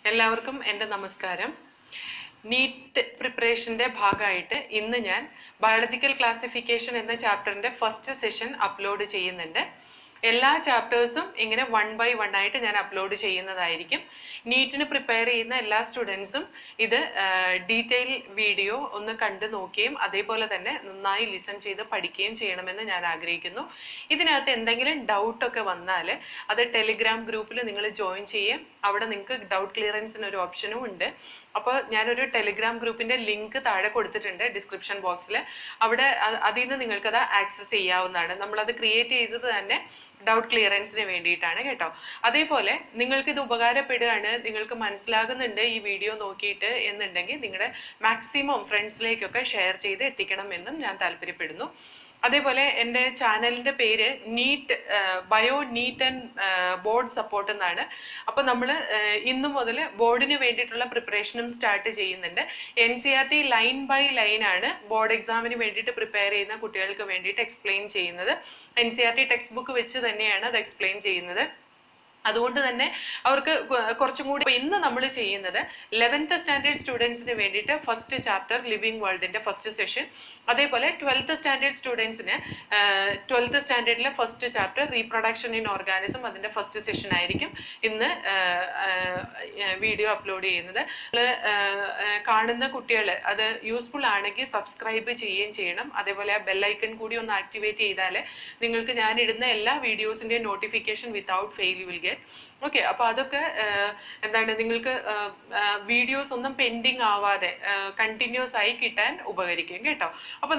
എല്ലാവർക്കും എൻ്റെ നമസ്കാരം നീറ്റ് പ്രിപ്പറേഷൻ്റെ ഭാഗമായിട്ട് ഇന്ന് ഞാൻ ബയോളജിക്കൽ ക്ലാസിഫിക്കേഷൻ എന്ന ചാപ്റ്ററിൻ്റെ ഫസ്റ്റ് സെഷൻ അപ്ലോഡ് ചെയ്യുന്നുണ്ട് എല്ലാ ചാപ്റ്റേഴ്സും ഇങ്ങനെ വൺ ബൈ വൺ ആയിട്ട് ഞാൻ അപ്ലോഡ് ചെയ്യുന്നതായിരിക്കും നീറ്റിന് പ്രിപ്പയർ ചെയ്യുന്ന എല്ലാ സ്റ്റുഡൻസും ഇത് ഡീറ്റെയിൽ വീഡിയോ ഒന്ന് കണ്ടു നോക്കുകയും അതേപോലെ തന്നെ നന്നായി ലിസൺ ചെയ്ത് പഠിക്കുകയും ചെയ്യണമെന്ന് ഞാൻ ആഗ്രഹിക്കുന്നു ഇതിനകത്ത് എന്തെങ്കിലും ഡൗട്ടൊക്കെ വന്നാൽ അത് ടെലിഗ്രാം ഗ്രൂപ്പിൽ നിങ്ങൾ ജോയിൻ ചെയ്യും അവിടെ നിങ്ങൾക്ക് ഡൗട്ട് ക്ലിയറൻസിന് ഒരു ഓപ്ഷനും ഉണ്ട് അപ്പോൾ ഞാനൊരു ടെലിഗ്രാം ഗ്രൂപ്പിൻ്റെ ലിങ്ക് താഴെ കൊടുത്തിട്ടുണ്ട് ഡിസ്ക്രിപ്ഷൻ ബോക്സിൽ അവിടെ അ- അതിൽ നിന്ന് നിങ്ങൾക്കത് ആക്സസ് ചെയ്യാവുന്നതാണ് നമ്മളത് ക്രിയേറ്റ് ചെയ്തത് തന്നെ ഡൗട്ട് ക്ലിയറൻസിന് വേണ്ടിയിട്ടാണ് കേട്ടോ അതേപോലെ നിങ്ങൾക്ക് ഇത് ഉപകാരപ്പെടുകയാണ് നിങ്ങൾക്ക് മനസ്സിലാകുന്നുണ്ട് ഈ വീഡിയോ നോക്കിയിട്ട് എന്നുണ്ടെങ്കിൽ നിങ്ങളുടെ മാക്സിമം ഫ്രണ്ട്സിലേക്കൊക്കെ ഷെയർ ചെയ്ത് എത്തിക്കണം എന്നും ഞാൻ താല്പര്യപ്പെടുന്നു അതേപോലെ എൻ്റെ ചാനലിൻ്റെ പേര് NEET bio NEET and board support എന്നാണ് അപ്പോൾ നമ്മൾ ഇന്നു മുതൽ ബോർഡിന് വേണ്ടിയിട്ടുള്ള പ്രിപ്പറേഷനും സ്റ്റാർട്ട് ചെയ്യുന്നുണ്ട് N C R T line by line ആണ് ബോർഡ് എക്സാമിന് വേണ്ടിയിട്ട് പ്രിപ്പയർ ചെയ്യുന്ന കുട്ടികൾക്ക് വേണ്ടിയിട്ട് എക്സ്പ്ലെയിൻ ചെയ്യുന്നത് N C R T text book വെച്ച് തന്നെയാണ് അത് എക്സ്പ്ലെയിൻ ചെയ്യുന്നത് അതുകൊണ്ട് തന്നെ അവർക്ക് കൊ- കുറച്ചും കൂടി ഇപ്പൊ ഇന്ന് നമ്മൾ ചെയ്യുന്നത് ലെവൻത്ത് സ്റ്റാൻഡേർഡ് സ്റ്റുഡൻസിന് വേണ്ടിയിട്ട് ഫസ്റ്റ് ചാപ്റ്റർ ലിവിങ് വേൾഡിന്റെ ഫസ്റ്റ് സെഷൻ അതേപോലെ ട്വൽത്ത് സ്റ്റാൻഡേർഡ് സ്റ്റുഡൻസിന് ട്വൽത്ത് സ്റ്റാൻഡേർഡിലെ first chapter reproduction in organism അതിന്റെ ഫസ്റ്റ് സെഷൻ ആയിരിക്കും ഇന്ന് വീഡിയോ അപ്ലോഡ് ചെയ്യുന്നത് നിങ്ങള്, ആഹ്, ആഹ്, കാണുന്ന കുട്ടികൾ അത് യൂസ്ഫുൾ ആണെങ്കിൽ സബ്സ്ക്രൈബ് ചെയ്യുകയും ചെയ്യണം അതേപോലെ ആ ബെല്ലൈക്കൺ കൂടി ഒന്ന് ആക്ടിവേറ്റ് ചെയ്താൽ നിങ്ങൾക്ക് ഞാൻ ഇടുന്ന എല്ലാ വീഡിയോസിൻ്റെയും notification without fail you will get okay അപ്പോൾ അതൊക്കെ ആഹ്, എന്താണ് നിങ്ങൾക്ക് വീഡിയോസ് ഒന്നും പെൻഡിങ് ആവാതെ കണ്ടിന്യൂസ് ആയി കിട്ടാൻ ഉപകരിക്കും കേട്ടോ അപ്പോൾ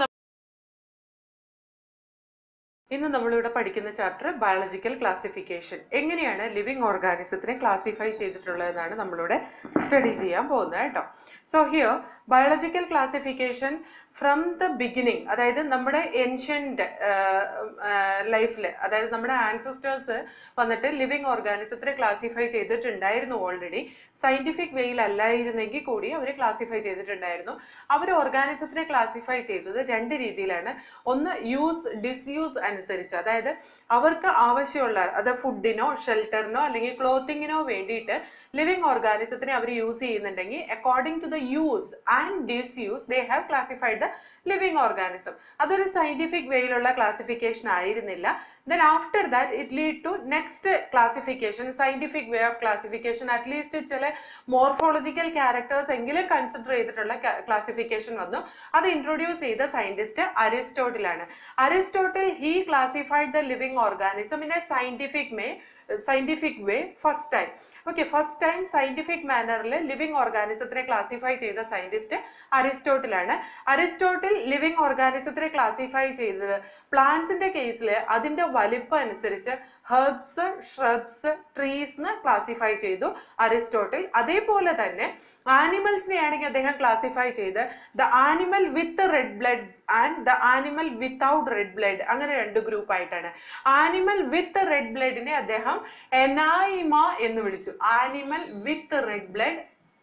ഇന്ന് നമ്മളിവിടെ പഠിക്കുന്ന ചാപ്റ്റർ ബയോളജിക്കൽ ക്ലാസിഫിക്കേഷൻ എങ്ങനെയാണ് ലിവിങ് ഓർഗാനിസത്തിനെ ക്ലാസിഫൈ ചെയ്തിട്ടുള്ളതെന്നാണ് നമ്മളിവിടെ സ്റ്റഡി ചെയ്യാൻ പോകുന്നത് കേട്ടോ so here biological classification from the beginning അതായത് നമ്മുടെ ഏൻഷ്യൻ്റ് ലൈഫിൽ അതായത് നമ്മുടെ ആൻസസ്റ്റേഴ്സ് വന്നിട്ട് ലിവിങ് ഓർഗാനിസത്തിനെ ക്ലാസിഫൈ ചെയ്തിട്ടുണ്ടായിരുന്നു ഓൾറെഡി സയന്റിഫിക് വേയിൽ അല്ലായിരുന്നെങ്കിൽ കൂടി അവർ ക്ലാസിഫൈ ചെയ്തിട്ടുണ്ടായിരുന്നു അവർ ഓർഗാനിസത്തിനെ ക്ലാസിഫൈ ചെയ്തത് രണ്ട് രീതിയിലാണ് ഒന്ന് യൂസ് ഡിസ്യൂസ് അനുസരിച്ച് അതായത് അവർക്ക് ആവശ്യമുള്ള അത് ഫുഡിനോ ഷെൽട്ടറിനോ അല്ലെങ്കിൽ ക്ലോത്തിങ്ങിനോ വേണ്ടിയിട്ട് ലിവിങ് ഓർഗാനിസത്തിനെ അവർ യൂസ് ചെയ്യുന്നുണ്ടെങ്കിൽ according to the use and disuse they have classified the living organism അതൊരു സയന്റിഫിക് വേയിലുള്ള ക്ലാസിഫിക്കേഷൻ ആയിരുന്നില്ല then after that it lead to next classification scientific way of classification at least ചില മോർഫോളജിക്കൽ ക്യാരക്ടേഴ്സ് എങ്കിലും consider ചെയ്തിട്ടുള്ള classification വന്നു അത് introduce ചെയ്ത scientist അരിസ്റ്റോട്ടിലാണ് Aristotle he classified the living organism in a scientific may scientific way first time okay first time scientific മാനറിൽ living ഓർഗാനിസത്തിനെ classify ചെയ്ത scientist അരിസ്റ്റോട്ടിലാണ് അരിസ്റ്റോട്ടിൽ ലിവിങ് ഓർഗാനിസത്തിനെ ക്ലാസിഫൈ ചെയ്തത് പ്ലാന്റ്സിന്റെ കേസിൽ അതിന്റെ വലിപ്പം അനുസരിച്ച് ഹെർബ്സ് ഷ്രബ്സ് ട്രീസ് എന്ന് ക്ലാസിഫൈ ചെയ്തു അരിസ്റ്റോട്ടിൽ അതേപോലെ തന്നെ ആനിമൽസിനെ ആണെങ്കിൽ അദ്ദേഹം ക്ലാസിഫൈ ചെയ്ത് the animal with red blood and the animal without red blood അങ്ങനെ രണ്ട് ഗ്രൂപ്പ് ആയിട്ടാണ് ആനിമൽ വിത്ത് റെഡ് ബ്ലഡിനെ അദ്ദേഹം എനായിമ എന്ന് വിളിച്ചു ആനിമൽ വിത്ത് റെഡ് ബ്ലഡ്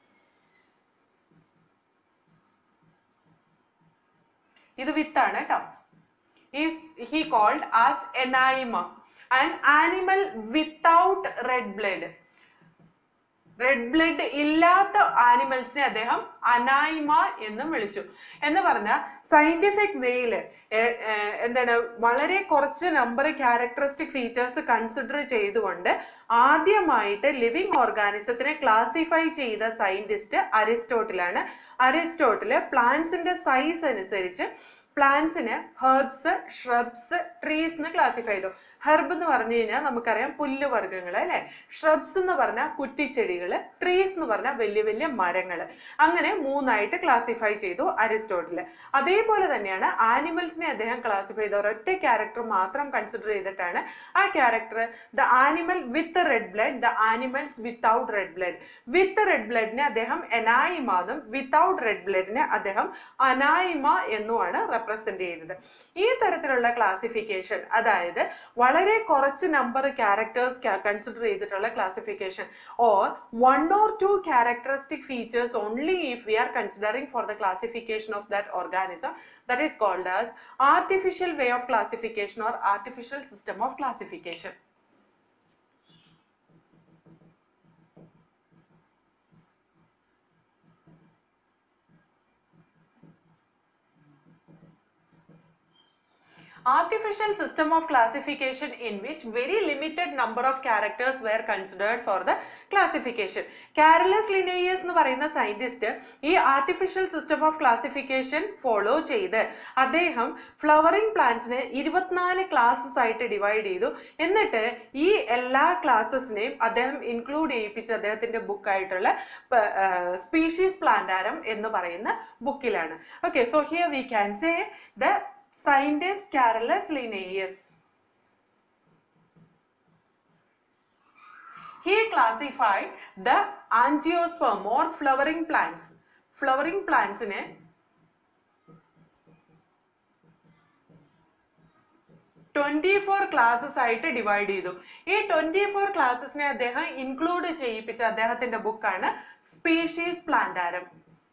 ഇത് വിത്താണ് കേട്ടോ is he called as enaima and animal without red blood red blood ഇല്ലാത്ത ആനിമൽസിനെ അദ്ദേഹം അനായിമ എന്നും വിളിച്ചു എന്ന് പറഞ്ഞാൽ സയന്റിഫിക് വേയിൽ എന്താണ് വളരെ കുറച്ച് നമ്പർ ക്യാരക്ടറിസ്റ്റിക് ഫീച്ചേഴ്സ് കൺസിഡർ ചെയ്തുകൊണ്ട് ആദ്യമായിട്ട് ലിവിങ് ഓർഗാനിസത്തിനെ ക്ലാസിഫൈ ചെയ്ത സയന്റിസ്റ്റ് അരിസ്റ്റോട്ടിലാണ് അരിസ്റ്റോട്ടില് പ്ലാന്റ്സിന്റെ സൈസ് അനുസരിച്ച് പ്ലാന്റ്സിന് ഹെർബ്സ് ഷ്രബ്സ് ട്രീസ് എന്ന് ക്ലാസിഫൈ ചെയ്തു ഹെർബ് എന്ന് പറഞ്ഞു കഴിഞ്ഞാൽ നമുക്കറിയാം പുല്ലുവർഗ്ഗങ്ങൾ അല്ലെ ഷ്രബ്സ് എന്ന് പറഞ്ഞാൽ കുറ്റിച്ചെടികൾ ട്രീസ് എന്ന് പറഞ്ഞാൽ വലിയ വലിയ മരങ്ങൾ അങ്ങനെ മൂന്നായിട്ട് ക്ലാസിഫൈ ചെയ്തു അരിസ്റ്റോട്ടില് അതേപോലെ തന്നെയാണ് ആനിമൽസിനെ അദ്ദേഹം ക്ലാസിഫൈ ചെയ്ത ഒരൊറ്റ ക്യാരക്ടർ മാത്രം കൺസിഡർ ചെയ്തിട്ടാണ് ആ character the animal with red blood the animals without red blood with red ബ്ലഡിനെ അദ്ദേഹം എനായിമ എന്നും വിത്തൗട്ട് റെഡ് ബ്ലഡിനെ അദ്ദേഹം അനായിമ എന്നുമാണ് റെപ്രസെന്റ് ചെയ്യുന്നത് ഈ തരത്തിലുള്ള ക്ലാസിഫിക്കേഷൻ അതായത് വളരെ കുറച്ച് നമ്പർ ക്യാരക്ടേഴ്സ് കൺസിഡർ ചെയ്തിട്ടുള്ള classification or one or two characteristic features only if we are considering for the classification of that organism that is called as artificial way of classification or artificial system of classification artificial system of classification in which very limited number of characters were considered for the classification. Carolus Linnaeus എന്ന് പറയുന്ന scientist ഈ artificial system of classification follow ചെയ്ത് അദ്ദേഹം flowering പ്ലാന്റ്സിനെ ഇരുപത്തിനാല് classes ആയിട്ട് divide ചെയ്തു എന്നിട്ട് ഈ എല്ലാ ക്ലാസ്സസിനെയും അദ്ദേഹം ഇൻക്ലൂഡ് ചെയ്യിപ്പിച്ച് അദ്ദേഹത്തിന്റെ ബുക്കായിട്ടുള്ള സ്പീഷീസ് പ്ലാന്റാരം എന്ന് പറയുന്ന ബുക്കിലാണ് okay so here we can say the scientist Carolus Linnaeus. He classified the angiosperm or flowering plants. Flowering plants നെ ട്വന്റി ഫോർ ക്ലാസ്സസ് ആയിട്ട് ഡിവൈഡ് ചെയ്തു ഈ ട്വന്റി ഫോർ ക്ലാസ്സസിനെ അദ്ദേഹം ഇൻക്ലൂഡ് ചെയ്യിപ്പിച്ച അദ്ദേഹത്തിന്റെ ബുക്കാണ് സ്പീഷീസ് പ്ലാന്റാരം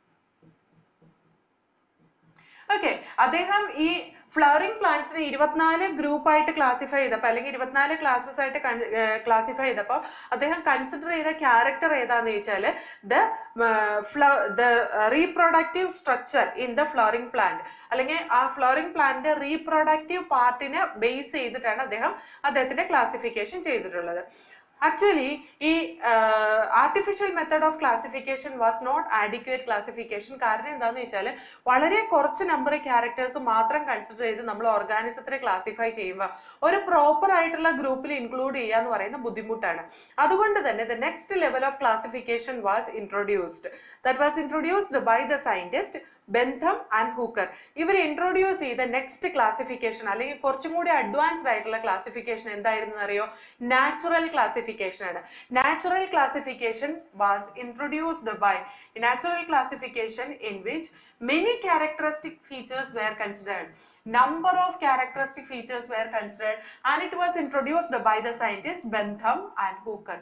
ഓക്കെ അദ്ദേഹം ഈ ഫ്ലവറിംഗ് പ്ലാന്റ്സിനെ ഇരുപത്തിനാല് ഗ്രൂപ്പായിട്ട് ക്ലാസിഫൈ ചെയ്തപ്പോൾ അല്ലെങ്കിൽ ഇരുപത്തിനാല് ക്ലാസ്സസ് ആയിട്ട് ക്ലാസിഫൈ ചെയ്തപ്പോൾ അദ്ദേഹം കൺസിഡർ ചെയ്ത ക്യാരക്ടർ ഏതാന്ന് ചോദിച്ചാൽ the the reproductive structure in the flowering plant അല്ലെങ്കിൽ ആ ഫ്ലവറിംഗ് പ്ലാന്റിന്റെ റീപ്രൊഡക്റ്റീവ് പാർട്ടിനെ ബേസ് ചെയ്തിട്ടാണ് അദ്ദേഹം അദ്ദേഹത്തിന്റെ ക്ലാസിഫിക്കേഷൻ ചെയ്തിട്ടുള്ളത് ആക്ച്വലി ഈ artificial method of classification was not adequate classification കാരണം എന്താണെന്ന് വെച്ചാൽ വളരെ കുറച്ച് നമ്പർ ക്യാരക്ടേഴ്സ് മാത്രം കൺസിഡർ ചെയ്ത് നമ്മൾ ഓർഗാനിസത്തിനെ ക്ലാസിഫൈ ചെയ്യുമ്പോൾ ഒരു പ്രോപ്പർ ആയിട്ടുള്ള ഗ്രൂപ്പിൽ ഇൻക്ലൂഡ് ചെയ്യുക എന്ന് പറയുന്ന ബുദ്ധിമുട്ടാണ് അതുകൊണ്ട് തന്നെ the next level of classification was introduced that was introduced by the scientist Bentham and Hooker ഇവർ ഇൻട്രൊഡ്യൂസ് ചെയ്ത നെക്സ്റ്റ് ക്ലാസിഫിക്കേഷൻ അല്ലെങ്കിൽ കുറച്ചും കൂടി അഡ്വാൻസ്ഡ് ആയിട്ടുള്ള ക്ലാസിഫിക്കേഷൻ എന്തായിരുന്നു അറിയോ നാച്ചുറൽ ക്ലാസിഫിക്കേഷൻ ആണ് natural classification was introduced by natural classification in which many characteristic features were considered number of characteristic features were considered and it was introduced by the scientists bentham and hooker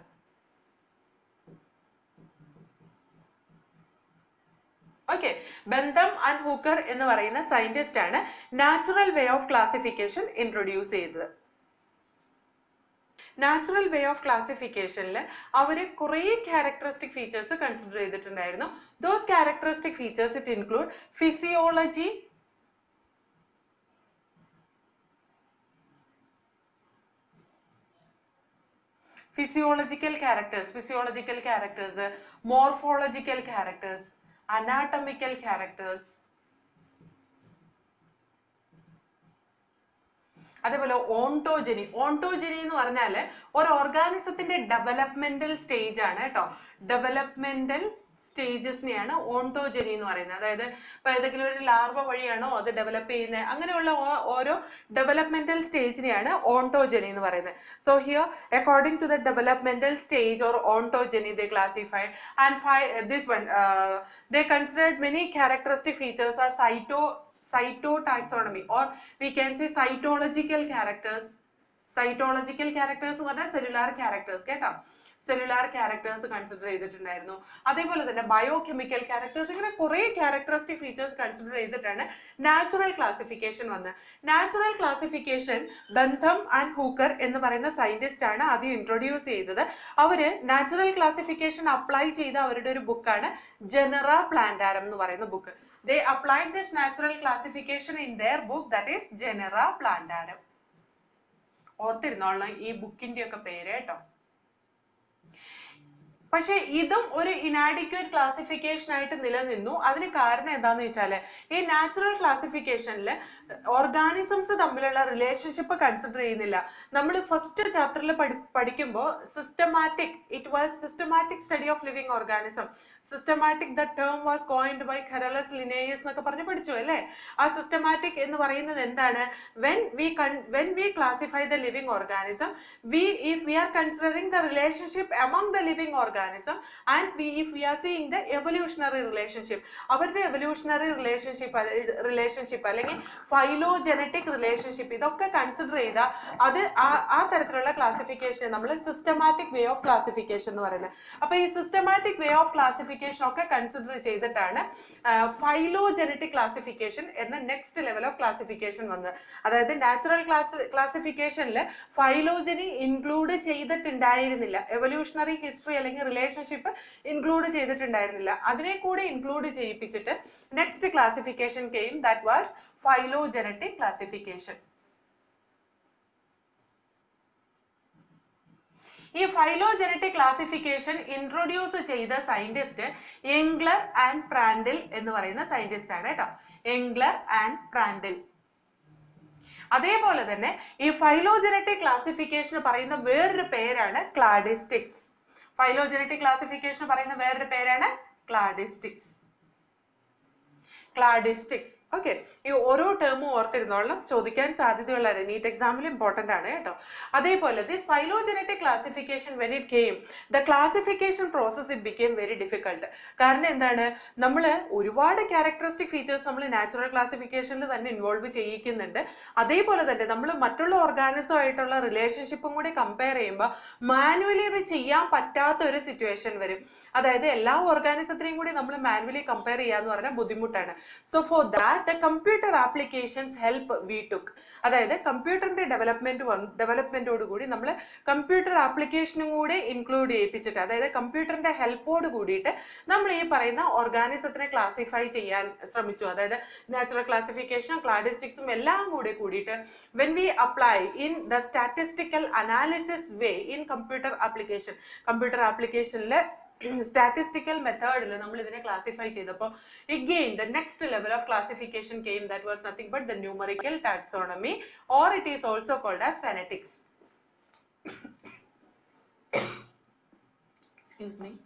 okay Bentham and Hooker എന്ന് പറയുന്ന scientist ആണ് natural way of classification introduce ചെയ്തത് natural way of ക്ലാസിഫിക്കേഷനിൽ അവർ കുറേ characteristic features consider ചെയ്തിട്ടുണ്ടായിരുന്നു those characteristic features it include physiology physiological characters physiological characters morphological characters anatomical characters അതേപോലെ ontogeny ഓണ്ടോജനി എന്ന് പറഞ്ഞാൽ ഒരു ഓർഗാനിസത്തിന്റെ ഡെവലപ്മെന്റൽ സ്റ്റേജ് ആണ് കേട്ടോ ഡെവലപ്മെന്റൽ സ്റ്റേജസിനെയാണ് ഓണ്ടോജനി എന്ന് പറയുന്നത് അതായത് ഇപ്പൊ ഏതെങ്കിലും ഒരു ലാർവ വഴിയാണോ അത് ഡെവലപ്പ് ചെയ്യുന്നത് അങ്ങനെയുള്ള ഓ- ഓരോ ഡെവലപ്മെന്റൽ സ്റ്റേജിനെയാണ് ഓണ്ടോജനി എന്ന് പറയുന്നത് so here according to the developmental stage or ontogeny they classified and this one they considered many characteristic features are cyto cytotaxonomy or we can say cytological characters cytological characters എന്ന് പറഞ്ഞാൽ cellular characters കേട്ടോ cellular characters consider ചെയ്തിട്ടുണ്ടായിരുന്നു അതേപോലെ തന്നെ biochemical characters ഇങ്ങനെ കുറെ characteristic features consider ചെയ്തിട്ടാണ് natural classification വന്നത് natural classification Bentham and Hooker എന്ന് പറയുന്ന സയന്റിസ്റ്റ് ആണ് ആദ്യം ഇൻട്രൊഡ്യൂസ് ചെയ്തത് അവര് നാച്ചുറൽ ക്ലാസിഫിക്കേഷൻ അപ്ലൈ ചെയ്ത അവരുടെ ഒരു ബുക്കാണ് ജനറ പ്ലാന്റാരം എന്ന് പറയുന്ന book they applied this natural classification in their book that is Genera Plantarum ഓർത്തിരുന്നോളണം ഈ ബുക്കിന്റെ ഒക്കെ പേര് കേട്ടോ പക്ഷെ ഇതും ഒരു ഇനാഡിക്വേറ്റ് ക്ലാസിഫിക്കേഷൻ ആയിട്ട് നിലനിന്നു അതിന് കാരണം എന്താന്ന് വെച്ചാല് ഈ നാച്ചുറൽ ക്ലാസിഫിക്കേഷനിൽ ഓർഗാനിസംസ് തമ്മിലുള്ള റിലേഷൻഷിപ്പ് കൺസിഡർ ചെയ്യുന്നില്ല നമ്മൾ ഫസ്റ്റ് ചാപ്റ്ററിൽ പഠിക്കുമ്പോൾ systematic it was systematic study of living organism systematic the term was coined by Carolus Linnaeus എന്നൊക്കെ പറഞ്ഞ് പഠിച്ചു അല്ലേ ആ സിസ്റ്റമാറ്റിക് എന്ന് പറയുന്നത് എന്താണ് when we when we classify the living organism we if we are considering the relationship among the living organism and we if we are seeing the evolutionary relationship അവരുടെ evolutionary relationship relationship അല്ലെങ്കിൽ phylogenetic relationship ഇതൊക്കെ consider ചെയ്ത അത് ആ ആ തരത്തിലുള്ള classification നമ്മൾ systematic way of classification എന്ന് പറയുന്നത് അപ്പൊ ഈ സിസ്റ്റമാറ്റിക് വേ ഓഫ് ക്ലാസിഫിക്കേഷൻ ഒക്കെ കൺസിഡർ ചെയ്തിട്ടാണ് ഫൈലോജനറ്റിക് ക്ലാസിഫിക്കേഷൻ എന്ന നെക്സ്റ്റ് ലെവൽ ഓഫ് ക്ലാസിഫിക്കേഷൻ വന്നത് അതായത് നാച്ചുറൽ ക്ലാസ് ക്ലാസിഫിക്കേഷനിൽ ഫൈലോജനി ഇൻക്ലൂഡ് ചെയ്തിട്ടുണ്ടായിരുന്നില്ല എവല്യൂഷണറി ഹിസ്റ്ററി അല്ലെങ്കിൽ റിലേഷൻഷിപ്പ് ഇൻക്ലൂഡ് ചെയ്തിട്ടുണ്ടായിരുന്നില്ല അതിനെ കൂടെ ഇൻക്ലൂഡ് ചെയ്യിപ്പിച്ചിട്ട് next classification came that was phylogenetic classification ഈ ഫൈലോജനറ്റിക് ക്ലാസിഫിക്കേഷൻ ഇൻട്രൊഡ്യൂസ് ചെയ്ത സയന്റിസ്റ്റ് എംഗ്ലർ ആൻഡ് പ്രാൻഡിൽ എന്ന് പറയുന്ന സയന്റിസ്റ്റ് ആണ് കേട്ടോ എംഗ്ലർ ആൻഡ് പ്രാൻഡിൽ അതേപോലെ തന്നെ ഈ ഫൈലോജനറ്റിക് ക്ലാസിഫിക്കേഷൻ പറയുന്ന വേറൊരു പേരാണ് ക്ലാഡിസ്റ്റിക്സ് ഫൈലോജനറ്റിക് ക്ലാസിഫിക്കേഷൻ പറയുന്ന വേറൊരു പേരാണ് ക്ലാഡിസ്റ്റിക്സ് ക്ലാഡിസ്റ്റിക്സ് ഓക്കെ ഈ ഓരോ ടേമും ഓർത്തിരുന്നോളാം ചോദിക്കാൻ സാധ്യതയുള്ള നീറ്റ് എക്സാമിൽ ഇമ്പോർട്ടൻ്റ് ആണ് കേട്ടോ അതേപോലെ this phylogenetic classification when it came the classification process it became very difficult കാരണം എന്താണ് നമ്മൾ ഒരുപാട് ക്യാരക്ടറിസ്റ്റിക് ഫീച്ചേഴ്സ് നമ്മൾ നാച്ചുറൽ ക്ലാസിഫിക്കേഷനിൽ തന്നെ ഇൻവോൾവ് ചെയ്യിക്കുന്നുണ്ട് അതേപോലെ തന്നെ നമ്മൾ മറ്റുള്ള ഓർഗാനിസം ആയിട്ടുള്ള റിലേഷൻഷിപ്പും കൂടി കമ്പയർ ചെയ്യുമ്പോൾ മാനുവലി ഇത് ചെയ്യാൻ പറ്റാത്ത ഒരു സിറ്റുവേഷൻ വരും അതായത് എല്ലാ ഓർഗാനിസത്തിനെയും കൂടി നമ്മൾ മാനുവലി കമ്പയർ ചെയ്യാന്ന് പറഞ്ഞാൽ ബുദ്ധിമുട്ടാണ് so for that the computer applications help we took അതായത് കമ്പ്യൂട്ടറിന്റെ ഡെവലപ്മെന്റ് ഡെവലപ്മെന്റോട് കൂടി നമ്മൾ കമ്പ്യൂട്ടർ ആപ്ലിക്കേഷനും കൂടി ഇൻക്ലൂഡ് ചെയ്യിപ്പിച്ചിട്ട് അതായത് കമ്പ്യൂട്ടറിന്റെ ഹെൽപ്പോട് കൂടിയിട്ട് നമ്മൾ ഈ പറയുന്ന ഓർഗാനിസത്തിനെ ക്ലാസിഫൈ ചെയ്യാൻ ശ്രമിച്ചു അതായത് നാച്ചുറൽ ക്ലാസിഫിക്കേഷനും ക്ലാഡിസ്റ്റിക്സും എല്ലാം കൂടി കൂടിയിട്ട് when we apply in the statistical analysis way in computer application computer ആപ്ലിക്കേഷനിൽ സ്റ്റാറ്റിസ്റ്റിക്കൽ മെത്തേഡിൽ നമ്മൾ ഇതിനെ ക്ലാസിഫൈ ചെയ്തപ്പോൾ again the next level of classification came that was nothing but the numerical taxonomy or it is also called as phonetics excuse me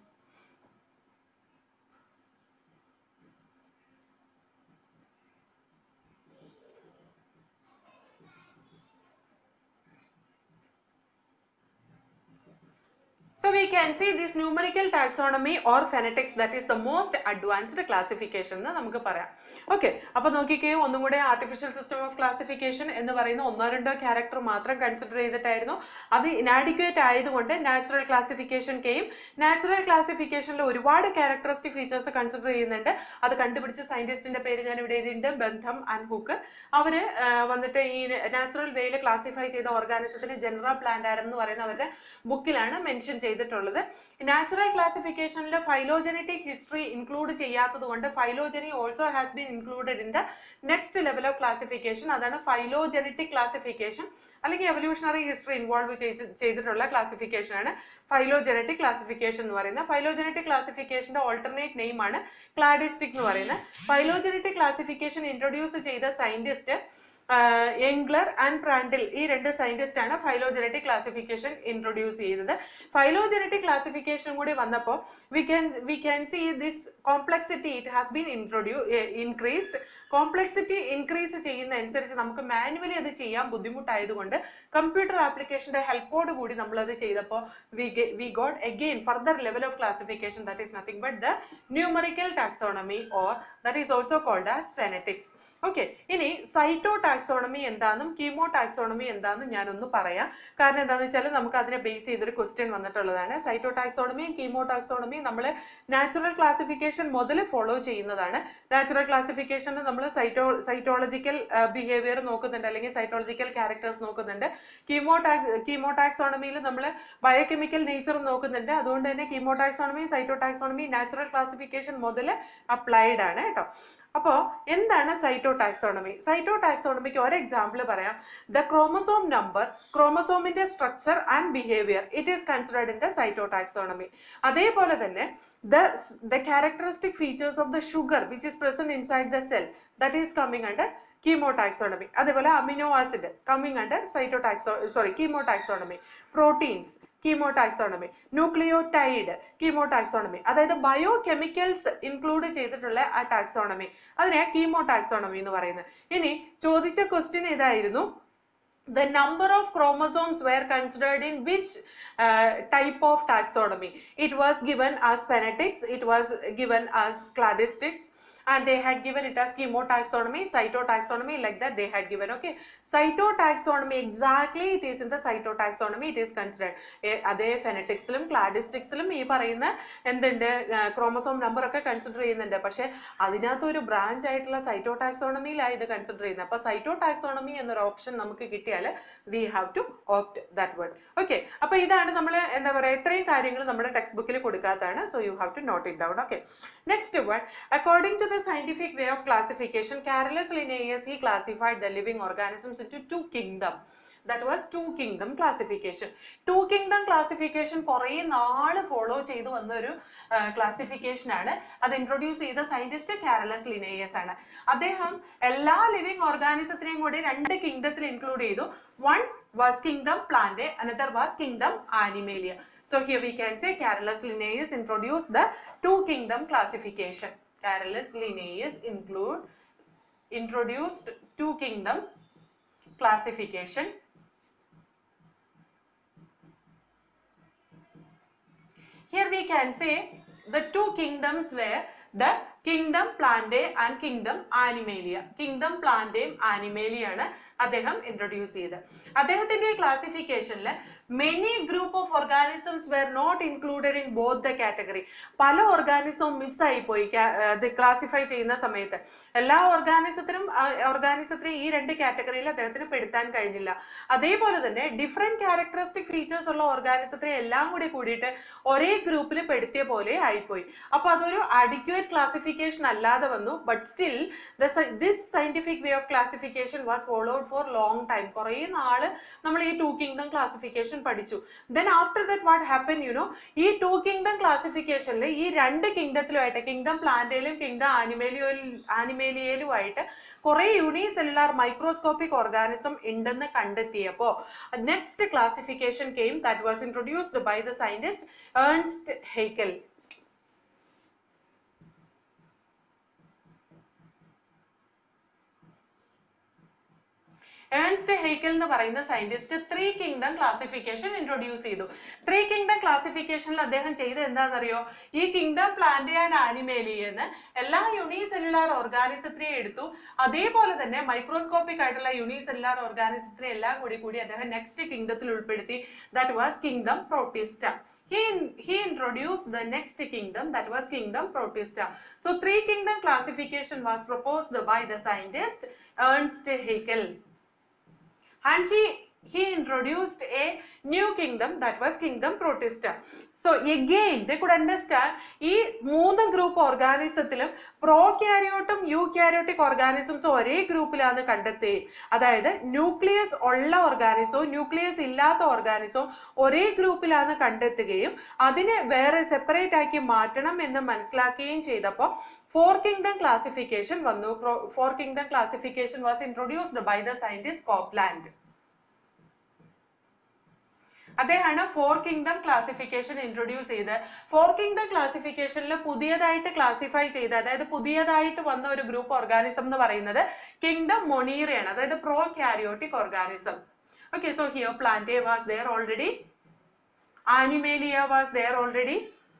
So we can see this numerical taxonomy or phonetics that is the most advanced classification എന്ന് നമുക്ക് പറയാം okay അപ്പൊ നോക്കിക്കേ ഒന്നും കൂടെ artificial system of classification എന്ന് പറയുന്ന ഒന്നോ രണ്ടോ ക്യാരക്ടർ മാത്രം കൺസിഡർ ചെയ്തിട്ടായിരുന്നു അത് ഇനാഡിക്വേറ്റ് ആയതുകൊണ്ട് നാച്ചുറൽ ക്ലാസിഫിക്കേഷൻ കെയും നാച്ചുറൽ ക്ലാസിഫിക്കേഷനിൽ ഒരുപാട് ക്യാരക്ടറിസ്റ്റിക് ഫീച്ചേഴ്സ് കൺസിഡർ ചെയ്യുന്നുണ്ട് അത് കണ്ടുപിടിച്ച സയന്റിസ്റ്റിന്റെ പേര് ഞാൻ ഇവിടെ എഴുതിയിട്ടുണ്ട് ബന്ധം ആൻഡ് ഹുക്ക് അവര് ആ, വന്നിട്ട് ഈ നാച്ചുറൽ വേയിൽ ക്ലാസിഫൈ ചെയ്ത ഓർഗാനിസത്തിന് ജനറൽ പ്ലാന്റാരം എന്ന് പറയുന്ന അവരുടെ ബുക്കിലാണ് മെൻഷൻ ചെയ്തിട്ടുള്ളത് നാച്ചുറൽ ക്ലാസിഫിക്കേഷനിൽ ഫൈലോജനറ്റിക് ഹിസ്റ്ററി ഇൻക്ലൂഡ് ചെയ്യാത്തത് കൊണ്ട് phylogeny also has been included in the next level of classification അതാണ് ഫൈലോജനറ്റിക് ക്ലാസിഫിക്കേഷൻ അല്ലെങ്കിൽ എവല്യൂഷണറി ഹിസ്റ്ററി ഇൻവോൾവ് ചെയ്തിട്ടുള്ള ക്ലാസിഫിക്കേഷൻ ആണ് ഫൈലോജനറ്റിക് ക്ലാസിഫിക്കേഷൻ എന്ന് പറയുന്നത് ഫൈലോജനറ്റിക് ക്ലാസിഫിക്കേഷന്റെ ഓൾട്ടർനേറ്റ് നെയിം ആണ് ക്ലാഡിസ്റ്റിക് എന്ന് പറയുന്നത് ഫൈലോജനറ്റിക് ക്ലാസിഫിക്കേഷൻ ഇൻട്രൊഡ്യൂസ് ചെയ്ത സയന്റിസ്റ്റ് എംഗ്ലർ ആൻഡ് പ്രാൻഡിൽ ഈ രണ്ട് സയന്റിസ്റ്റ് ആണ് ഫൈലോജനറ്റിക് ക്ലാസിഫിക്കേഷൻ ഇൻട്രൊഡ്യൂസ് ചെയ്തത് ഫൈലോജനറ്റിക് ക്ലാസിഫിക്കേഷൻ കൂടി വന്നപ്പോൾ we can V can see this complexity it has been introduce increased complexity increase ചെയ്യുന്ന അനുസരിച്ച് നമുക്ക് മാനുവലി അത് ചെയ്യാൻ ബുദ്ധിമുട്ടായതുകൊണ്ട് കമ്പ്യൂട്ടർ ആപ്ലിക്കേഷന്റെ ഹെൽപ്പോട് കൂടി നമ്മൾ അത് ചെയ്തപ്പോൾ we we got again further level of classification that is nothing but the numerical taxonomy or that is also called as phenetics okay ഇനി സൈറ്റോ ടാക്സോണമി എന്താണെന്നും കീമോ ടാക്സോണമി എന്താണെന്നും ഞാനൊന്ന് പറയാം കാരണം എന്താണെന്ന് വെച്ചാൽ നമുക്ക് അതിനെ ബേസ് ചെയ്തൊരു ക്വസ്റ്റ്യൻ വന്നിട്ടുള്ളതാണ് സൈറ്റോ ടാക്സോണമിയും കീമോ ടാക്സോണമിയും നമ്മൾ നാച്ചുറൽ ക്ലാസിഫിക്കേഷൻ മുതൽ ഫോളോ ചെയ്യുന്നതാണ് നാച്ചുറൽ ക്ലാസിഫിക്കേഷനിൽ നമ്മൾ സൈറ്റോ സൈറ്റോളജിക്കൽ ബിഹേവിയർ നോക്കുന്നുണ്ട് അല്ലെങ്കിൽ സൈറ്റോളജിക്കൽ ക്യാരക്ടേഴ്സ് നോക്കുന്നുണ്ട് കീമോ ടാക്സ് കീമോ ടാക്സോണമിയിൽ നമ്മൾ ബയോകെമിക്കൽ നേച്ചറും നോക്കുന്നുണ്ട് അതുകൊണ്ട് തന്നെ chemotaxonomy cytotaxonomy natural classification മുതൽ അപ്ലൈഡ് ആണ് കേട്ടോ അപ്പോൾ എന്താണ് സൈറ്റോ ടാക്സോണമി സൈറ്റോ ടാക്സോണമിക്ക് ഒരു എക്സാമ്പിൾ പറയാം ദ ക്രോമസോം നമ്പർ ക്രോമസോമിന്റെ structure and behaviour it is considered in the cytotaxonomy അതേപോലെ തന്നെ the the characteristic features of the sugar which is present inside the cell that is coming under chemotaxonomy അതേപോലെ amino acid coming under cytotaxo sorry chemotaxonomy proteins chemotaxonomy nucleotide chemotaxonomy അതായത് bio chemicals include ചെയ്തിട്ടുള്ള ആ taxonomy അതിനെ കീമോടാക്സോണമി എന്ന് പറയുന്നത് ഇനി ചോദിച്ച question ഇതായിരുന്നു the number of chromosomes were considered in which uh, type of taxonomy it was given as phonetics it was given as cladistics and they had given it as chemotaxonomy cytotaxonomy like that they had given okay cytotaxonomy exactly it is in the cytotaxonomy it is considered Eh, അതേ ഫെനറ്റിക്സിലും ക്ലാഡിസ്റ്റിക്സിലും ഈ പറയുന്ന എന്തുണ്ട് chromosome number ഒക്കെ consider ചെയ്യുന്നുണ്ട് പക്ഷെ അതിനകത്ത് ഒരു branch ആയിട്ടുള്ള സൈറ്റോടാക്സോണമിയിലാണ് ഇത് കൺസിഡർ ചെയ്യുന്നത് അപ്പൊ സൈറ്റോടാക്സോണമി എന്നൊരു ഓപ്ഷൻ നമുക്ക് കിട്ടിയാൽ we have to opt that word okay അപ്പൊ ഇതാണ് നമ്മൾ എന്താ പറയുക ഇത്രയും കാര്യങ്ങൾ നമ്മുടെ ടെക്സ്റ്റ് ബുക്കിൽ കൊടുക്കാത്തതാണ് so you have to note it down okay next one according to the scientific way of classification, Carolus Linnaeus, he classified the living organisms into two kingdom. That was two kingdom classification two kingdom classification കുറേ നാള് follow ചെയ്തു വന്ന ഒരു classification ആണ് അത് introduce ചെയ്ത scientist Carolus Linnaeus ആണ് അദ്ദേഹം എല്ലാ ലിവിങ് ഓർഗാനിസത്തിനെയും കൂടി രണ്ട് കിങ്ഡത്തിൽ ഇൻക്ലൂഡ് ചെയ്തു one was kingdom plant another was kingdom Animalia So here we can say Carolus Linnaeus introduced the two kingdom classification. Carolus Linnaeus include introduced two kingdom classification. Here we can say the two kingdoms were the kingdom Plantae and kingdom Animalia. Kingdom Plantae Animalia ആണ് അദ്ദേഹം introduce ചെയ്ത് അദ്ദേഹത്തിന്റെ ക്ലാസിഫിക്കേഷനിൽ many group of organisms were not included in both the category പല ഓർഗാനിസവും മിസ്സായി പോയി ഇത് ക്ലാസിഫൈ ചെയ്യുന്ന സമയത്ത് എല്ലാ ഓർഗാനിസത്തിനും ഓർഗാനിസത്തിനും ഈ രണ്ട് കാറ്റഗറിയിൽ അദ്ദേഹത്തിന് പെടുത്താൻ കഴിഞ്ഞില്ല അതേപോലെ തന്നെ ഡിഫറെന്റ് ക്യാരക്ടറിസ്റ്റിക് ഫീച്ചേഴ്സ് ഉള്ള ഓർഗാനിസത്തിനെ എല്ലാം കൂടി കൂടിയിട്ട് ഒരേ ഗ്രൂപ്പിൽ പെടുത്തിയ പോലെ ആയിപ്പോയി അപ്പൊ അതൊരു അഡിക്വേറ്റ് ക്ലാസിഫിക്കേഷൻ അല്ലാതെ വന്നു but still this scientific way of classification was followed for long time കുറേ നാള് നമ്മൾ ഈ ടു കിങ്ഡം ക്ലാസിഫിക്കേഷൻ പഠിച്ചു then after that what happen you know ഈ ടു കിങ്ഡം ക്ലാസിഫിക്കേഷനിൽ ഈ രണ്ട് കിങ്ഡത്തിലുമായിട്ട് കിങ്ഡം പ്ലാന്റയിലും കിങ്ഡം ആനിമേലിയോയിൽ ആനിമേലിയയിലുമായിട്ട് കുറെ യൂണിസെല്ലുലാർ മൈക്രോസ്കോപ്പിക് ഓർഗാനിസം ഉണ്ടെന്ന് കണ്ടെത്തിയപ്പോൾ next classification came that was introduced by the scientist Ernst Haeckel Ernst Haeckel എന്ന് പറയുന്ന scientist three kingdom classification introduce ചെയ്തു ത്രീ കിങ്ഡം ക്ലാസിഫിക്കേഷനിൽ അദ്ദേഹം ചെയ്ത് എന്താണെന്നറിയോ ഈ കിങ്ഡം പ്ലാന്റ് ആൻഡ് ആനിമേലിയെന്ന് എല്ലാ യൂണിസെല്ലുലാർ ഓർഗാനിസത്തിനെയും എടുത്തു അതേപോലെ തന്നെ മൈക്രോസ്കോപ്പിക് ആയിട്ടുള്ള യൂണിസെല്ലുലാർ ഓർഗാനിസത്തിനെ എല്ലാം കൂടി കൂടി അദ്ദേഹം നെക്സ്റ്റ് കിങ്ഡത്തിൽ ഉൾപ്പെടുത്തി that was kingdom Protista he he introduced the next kingdom that was kingdom protista so three kingdom classification was proposed by the scientist ernst haeckel and he he introduced a new kingdom that was kingdom protista so again they could understand ഈ മൂന്ന് group ഓർഗാനിസത്തിലും പ്രോക്യാരിയോട്ടും eukaryotic organisms ഒരേ ഗ്രൂപ്പിലാണ് കണ്ടെത്തി അതായത് nucleus ഉള്ള ഓർഗാനിസവും nucleus ഇല്ലാത്ത ഓർഗാനിസവും ഒരേ ഗ്രൂപ്പിലാണ് കണ്ടെത്തുകയും അതിനെ വേറെ സെപ്പറേറ്റ് ആക്കി മാറ്റണം എന്ന് മനസ്സിലാക്കുകയും ചെയ്തപ്പോൾ ഫോർ കിങ്ഡം ക്ലാസിഫിക്കേഷൻ വന്നു four kingdom classification was introduced by the scientist Copeland അദ്ദേഹമാണ് ഫോർ കിങ്ഡം ക്ലാസിഫിക്കേഷൻ ഇൻട്രൊഡ്യൂസ് ചെയ്ത് ഫോർ കിങ്ഡം ക്ലാസിഫിക്കേഷനിൽ പുതിയതായിട്ട് ക്ലാസിഫൈ ചെയ്ത് അതായത് പുതിയതായിട്ട് വന്ന ഒരു ഗ്രൂപ്പ് ഓർഗാനിസം എന്ന് പറയുന്നത് കിങ്ഡം മൊണീറയാണ് അതായത് prokaryotic organism okay so here Plantae was there already Animalia was there already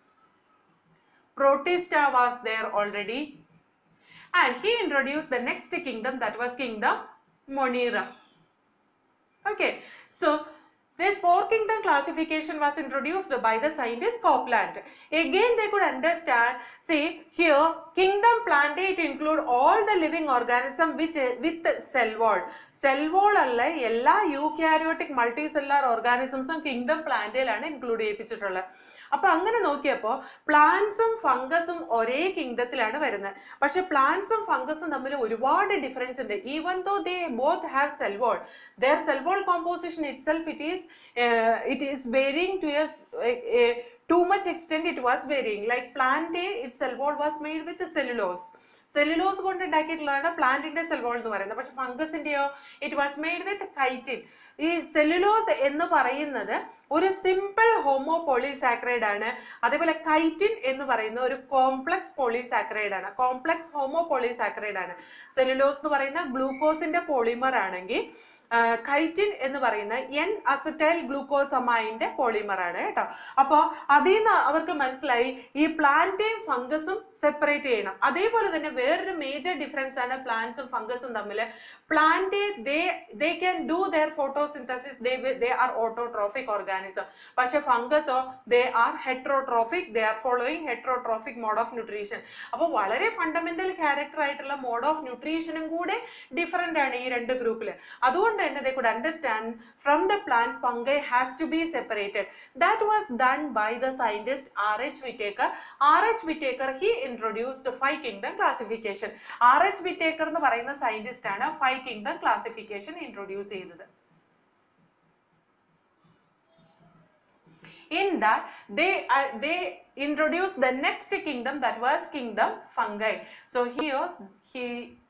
protista was there already and he introduced the next kingdom that was kingdom monera okay so this four kingdom classification was introduced by the scientist Copeland. Again, they could understand, see here, kingdom plantate include all the living organism which with cell wall. Cell wall അല്ല എല്ലാ eukaryotic multicellular ഓർഗാനിസംസും kingdom പ്ലാന്റിലാണ് include ചെയ്യിപ്പിച്ചിട്ടുള്ളത് അപ്പൊ അങ്ങനെ നോക്കിയപ്പോൾ പ്ലാന്റ്സും ഫംഗസും ഒരേ കിങ്ഡത്തിലാണ് വരുന്നത് പക്ഷെ പ്ലാന്റ്സും ഫംഗസും തമ്മിൽ ഒരുപാട് ഡിഫറൻസ് ഉണ്ട് even though they both have cell wall their cell wall composition itself it is it is varying to too much extent it was varying like plant A its cell wall was made with cellulose cellulose കൊണ്ട് ഉണ്ടാക്കിയിട്ടുള്ളതാണ് പ്ലാന്റിന്റെ cell wall എന്ന് പറയുന്നത് പക്ഷെ ഫംഗസിന്റെയോ it was made with chitin ഈ cellulose എന്ന് പറയുന്നത് ഒരു സിമ്പിൾ ഹോമോ പോളിസാക്രൈഡ് ആണ് അതേപോലെ കൈറ്റിൻ എന്ന് പറയുന്ന ഒരു കോംപ്ലക്സ് പോളിസാക്രൈഡ് ആണ് കോംപ്ലക്സ് ഹോമോ പോളിസാക്രൈഡ് ആണ് സെല്ലുലോസ് എന്ന് പറയുന്ന ഗ്ലൂക്കോസിന്റെ പോളിമർ ആണെങ്കിൽ കൈറ്റിൻ എന്ന് പറയുന്ന എൻ അസറ്റൈൽ ഗ്ലൂക്കോസമൈൻ്റെ പോളിമർ ആണ് കേട്ടോ അപ്പോൾ അതിൽ നിന്ന് അവർക്ക് മനസ്സിലായി ഈ പ്ലാന്റേയും ഫംഗസും സെപ്പറേറ്റ് ചെയ്യണം അതേപോലെ തന്നെ വേറൊരു മേജർ ഡിഫറൻസ് ആണ് പ്ലാന്റ്സും ഫംഗസും തമ്മിൽ plant they they can do their photosynthesis they they are autotrophic organism പക്ഷെ ഫംഗസോ they are heterotrophic they are following heterotrophic mode of nutrition അപ്പോൾ വളരെ ഫണ്ടമെന്റൽ ക്യാരക്ടർ ആയിട്ടുള്ള മോഡ് ഓഫ് ന്യൂട്രീഷനും കൂടെ ഡിഫറെന്റ് ആണ് ഈ രണ്ട് ഗ്രൂപ്പിൽ അതുകൊണ്ട് തന്നെ they could understand from the plants fungi has to be separated that was done by the scientist R.H. Whittaker R.H. Whittaker he introduced five kingdom classification R.H. Whittaker എന്ന് പറയുന്ന സയന്റിസ്റ്റ് ആണ് ഫൈവ് കിങ്ഡം ക്ലാസിഫിക്കേഷൻ ഇൻട്രൊഡ്യൂസ് ചെയ്തത് in that they uh, they introduced the next kingdom that was kingdom fungi so here he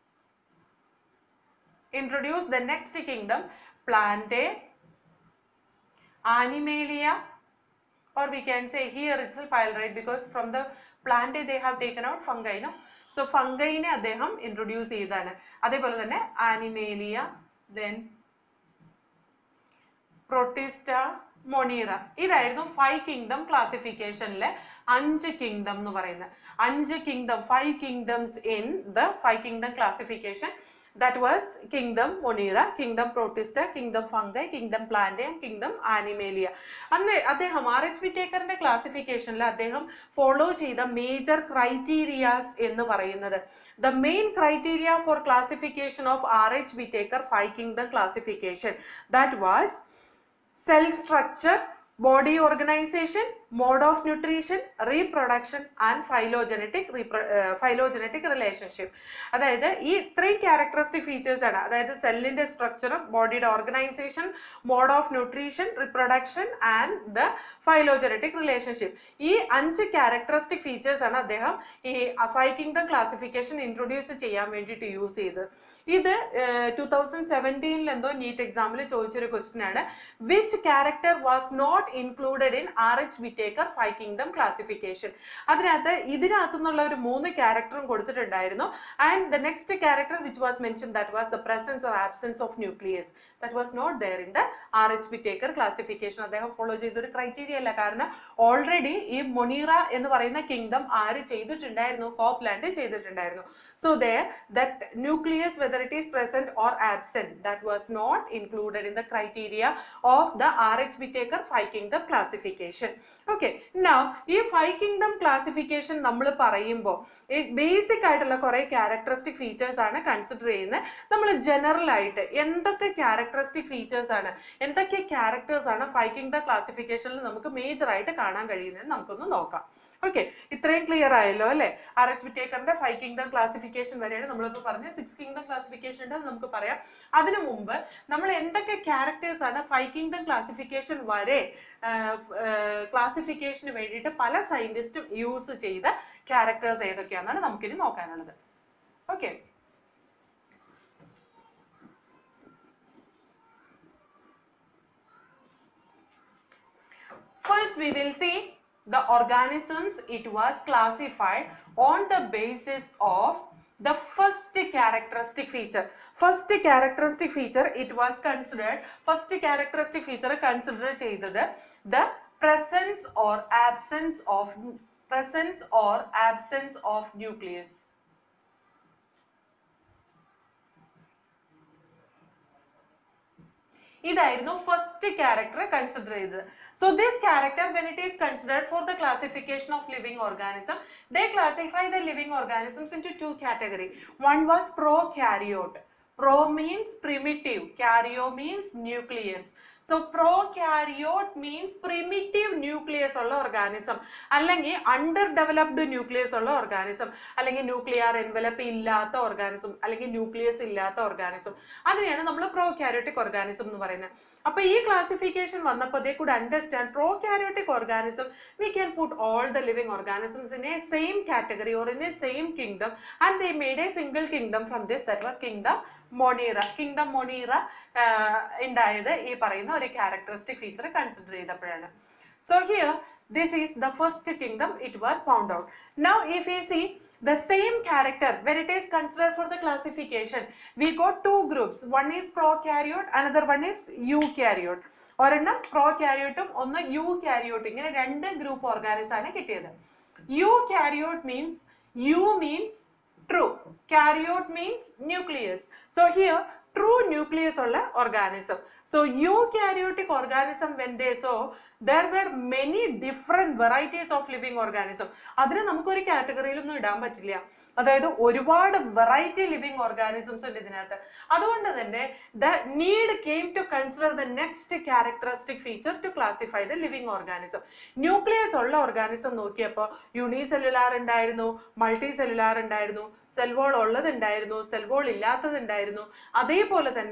introduced the next kingdom plantae animalia or we can say here itself I'll write because from the plantae they have taken out fungi no so fungi നെ അദ്ദേഹം introduce ചെയ്താണ് അതേപോലെ തന്നെ Animalia then Protista Monera ഇതായിരുന്നു five kingdom ക്ലാസിഫിക്കേഷനിലെ അഞ്ച് kingdom എന്ന് പറയുന്നത് അഞ്ച് kingdom five kingdoms in the five kingdom classification that was kingdom Monera kingdom Protista kingdom Fungi kingdom plant kingdom Animalia അന്ന് അദ്ദേഹം ആർ എച്ച് ബി ടേക്കറിന്റെ ക്ലാസിഫിക്കേഷനിൽ അദ്ദേഹം ഫോളോ ചെയ്ത മേജർ ക്രൈറ്റീരിയാസ് എന്ന് പറയുന്നത് the main criteria for classification of R H Whittaker five kingdom classification that was cell structure, body organization, mode of nutrition, reproduction and phylogenetic repro- uh, phylogenetic relationship. അതായത് ഈ ഇത്രയും characteristic features ആണ് അതായത് സെല്ലിന്റെ structure ബോഡിയുടെ organisation mode of nutrition reproduction and the phylogenetic relationship ഈ അഞ്ച് characteristic features ആണ് അദ്ദേഹം ഈ ഫൈവ് കിങ്ഡം ക്ലാസിഫിക്കേഷൻ ഇൻട്രൊഡ്യൂസ് ചെയ്യാൻ വേണ്ടിയിട്ട് യൂസ് ചെയ്തത് ഇത് ടൂ തൗസൻഡ് സെവൻറ്റീനിൽ എന്തോ നീറ്റ് എക്സാമിൽ ചോദിച്ചൊരു ക്വസ്റ്റ്യൻ ആണ് which character was not included in R H Whittaker five kingdom classification അതിനകത്ത് ഇതിനകത്തു നിന്നുള്ള ഒരു മൂന്ന് ക്യാരക്ടറും കൊടുത്തിട്ടുണ്ടായിരുന്നു and the next character which was mention that was the presence or absence of nucleus that was not there in the R H Whittaker classification അദ്ദേഹം follow ചെയ്ത ഒരു ക്രൈറ്റീരിയ അല്ല കാരണം ഓൾറെഡി ഈ മൊണീറ എന്ന് പറയുന്ന കിങ്ഡം ആര് ചെയ്തിട്ടുണ്ടായിരുന്നു കോപ്ലാൻഡ് ചെയ്തിട്ടുണ്ടായിരുന്നു so there that nucleus whether it is present or absent that was not included in the criteria of the R H Whittaker five kingdom classification okay now ഈ five kingdom classification നമ്മൾ പറയുമ്പോൾ basic ആയിട്ടുള്ള കുറെ characteristic features ആണ് consider ചെയ്യുന്നത് നമ്മൾ general ആയിട്ട് എന്തൊക്കെ ക്യാരക്ടറിസ്റ്റിക് ഫീച്ചേഴ്സ് ആണ് എന്തൊക്കെ ക്യാരക്ടേഴ്സ് ആണ് ഫൈവ് കിങ്ഡം ക്ലാസിഫിക്കേഷനിൽ നമുക്ക് മേജർ ആയിട്ട് കാണാൻ കഴിയുന്നത് നമുക്കൊന്ന് നോക്കാം ഓക്കെ ഇത്രയും ക്ലിയർ ആയല്ലോ അല്ലെ ആർ എസ് ബി ടേക്കറിന്റെ ഫൈവ് കിങ്ഡം ക്ലാസിഫിക്കേഷൻ വരെയാണ് നമ്മളിപ്പോൾ പറഞ്ഞ സിക്സ് കിങ്ഡം ക്ലാസിഫിക്കേഷൻ ഉണ്ട് അത് നമുക്ക് പറയാം അതിനു മുമ്പ് നമ്മൾ എന്തൊക്കെ ക്യാരക്ടേഴ്സ് ആണ് ഫൈവ് കിങ്ഡം ക്ലാസിഫിക്കേഷൻ വരെ ക്ലാസിഫിക്കേഷന് വേണ്ടിയിട്ട് പല സയന്റിസ്റ്റും യൂസ് ചെയ്ത ക്യാരക്ടേഴ്സ് ഏതൊക്കെയാണെന്നാണ് നമുക്കിനി നോക്കാനുള്ളത് okay First, we will see the organisms it was classified on the basis of the first characteristic feature. First characteristic feature it was considered, first characteristic feature consider ചെയ്തത് the presence or absence of presence or absence of nucleus. ഇതായിരുന്നു first character consider ചെയ്തത് so this character when it is considered for the classification of living organism they classify the living organisms into two category one was prokaryote pro means primitive karyo means nucleus so prokaryote means primitive nucleus ഉള്ള organism അല്ലെങ്കിൽ underdeveloped nucleus ഉള്ള organism അല്ലെങ്കിൽ nuclear envelope ഇല്ലാത്ത organism അല്ലെങ്കിൽ nucleus ഇല്ലാത്ത organism അതിനെയാണ് നമ്മൾ pro prokaryotic organism എന്ന് പറയുന്നത് അപ്പൊ ഈ ക്ലാസിഫിക്കേഷൻ വന്നപ്പോൾ they could understand prokaryotic organism we can put all the living organisms in a same category or in a same kingdom and they made a single kingdom from this that was kingdom Monera kingdom Monera ഉണ്ടായത് ഈ പറയുന്ന ഒരു characteristic feature consider ചെയ്തപ്പോഴാണ് so here this is the first kingdom it was found out now if we see the same character when it is considered for the classification we got two groups one is prokaryote another one is eukaryote ഒരെണ്ണം പ്രോ ക്യാരിയോട്ടും ഒന്ന് eukaryote ഇങ്ങനെ രണ്ട് group organism ആണ് കിട്ടിയത് eukaryote means eu means true karyote means nucleus so here true nucleus ഉള്ള organism so eukaryotic organism when they saw there were many different varieties of living organism അതിന് നമുക്കൊരു കാറ്റഗറിയിലൊന്നും ഇടാൻ പറ്റില്ല അതായത് ഒരുപാട് variety living organisms ഉണ്ട് ഇതിനകത്ത് അതുകൊണ്ട് തന്നെ the need came to consider the next characteristic feature to classify the living organism nucleus ഉള്ള ഓർഗാനിസം നോക്കിയപ്പോൾ യൂണിസെല്ലുലാർ ഉണ്ടായിരുന്നു മൾട്ടി സെല്ലുലാർ ഉണ്ടായിരുന്നു സെൽവോൾ ഉള്ളത് ഉണ്ടായിരുന്നു സെൽവോൾ ഇല്ലാത്തത് ഉണ്ടായിരുന്നു അതേപോലെ തന്നെ